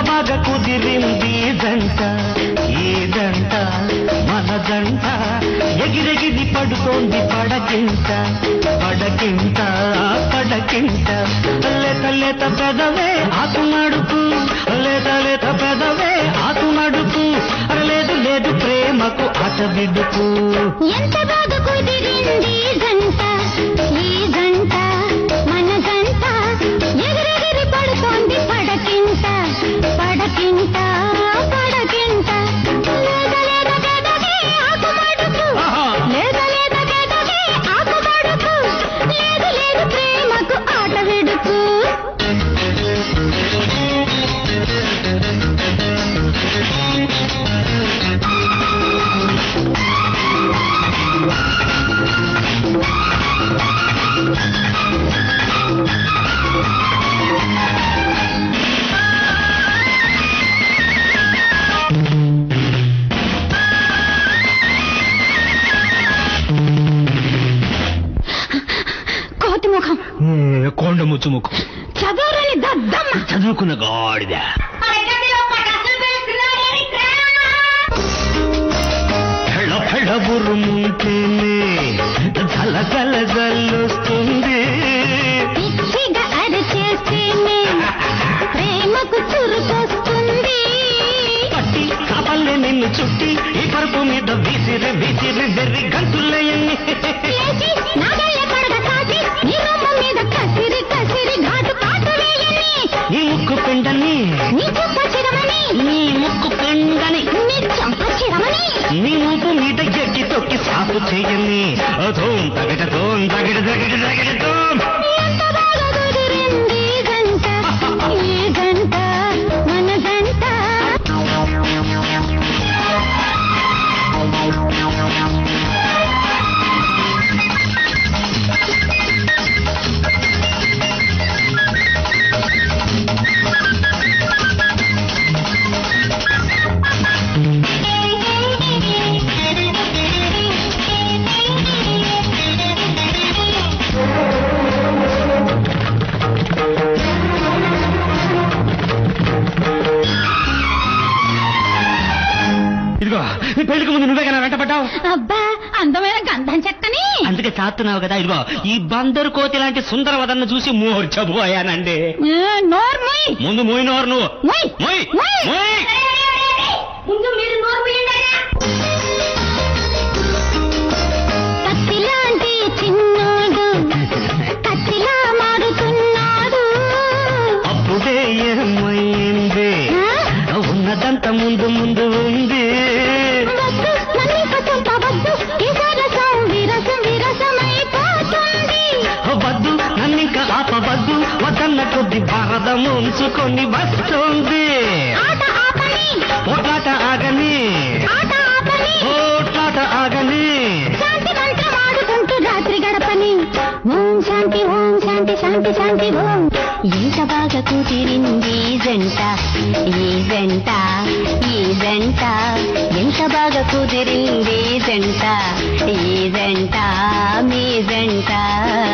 బాగా కుదిరింది జంట ఈ జంట మన జంట ఎగిరెగిరి పడుతోంది పడకింట పడకింట పడకింట లేత లేత పెదవే ఆకు నడుపు లేత లేత పెదవే ఆకు నడుపు అరే లేదు లేదు ప్రేమకు అట విడుపు ఎంత బాగా కుదిరింది జంట ఈ జంట మన జంట ఎగిరెగిరి పడుతోంది పడకింట పడకింట పడకింట లేద లేద పెదవే ఆకు మడుపు ఆహా. లేద లేద పెదవే ఆకు మడుపు లేదు లేదు ప్రేమకు ఆట విడుపు కోతి ముఖం కొండ ముచ్చు ముక్కు చదవరని దద్దమ్మ చదువుకున్న గాడిద ఫెళ ఫెళ బుర్రుముంటేనే జల జల జల్లొస్తుంది పిచ్చిగా అరిచేస్తేనే ప్రేమకు చురుకొస్తుంది పట్టి కాపల్లె నిన్ను చుట్టి ఈ పరుపు మీద విసిరి విసిరి వెర్రి గంతులయ్యన్ని లేచి నాగళ్ళ పడగ కాచి నీ రొమ్మ మీద కసిరి కసిరి ఘాటు కాటు వేయని నీ ముక్కు పిండని నీ చుక్క చిరమని నీ ముక్కు పిండని నీ చంప చిరమని నీ మూపు మీద ఎక్కి తొక్కి సాపు చేయని అధోం తగట తోం తగట తగట తగట తోం ఎంత బాగా కుదిరింది గంట ఈ గంట మన గంట ఇదిగో ఈ పెళ్లికి ముందు నువ్వే కదా వెంటపడ్డావు అబ్బా అందమైన గంధం చెక్కని అందుకే చాతున్నావు కదా ఇదిగో ఈ బందరు కోతి లాంటి సుందర వదన్ను చూసి మూర్చబోయానండి నోర్మయ్ ముందు మూయినోరు నువ్వు మొయ్ మొయ్ మొయ్ మొయ్ ముందు మీరు నోరు కత్తిలాంటి చిన్నోడు కత్తిలా మారుతున్నాడు అప్పుడే ఏమైంది ఆ? ఉన్నదంత ముందు ముందు ఉంది వద్దు నన్నిక చంపవద్దు ఈ సరసం విరసం విరసమైపోతుంది వద్దు నన్నింక ఆపవద్దు వదన్న కొద్ది భారతం ఉంచుకొని వస్తుంది ఆట ఆపని పోట్లాట ఆగని ఆట ఆపని పోట్లాట ఆగని శాంతి మంత్రం ఆడుకుంటూ రాత్రి గడపని ఓం శాంతి ఓం శాంతి శాంతి శాంతి ఓం ఎంత బాగా కుదిరింది ఈ జంట ఈ జంట ఈ జంట ఎంత బాగా కుదిరింది ఈ జంట ఈ జంట మీ జంట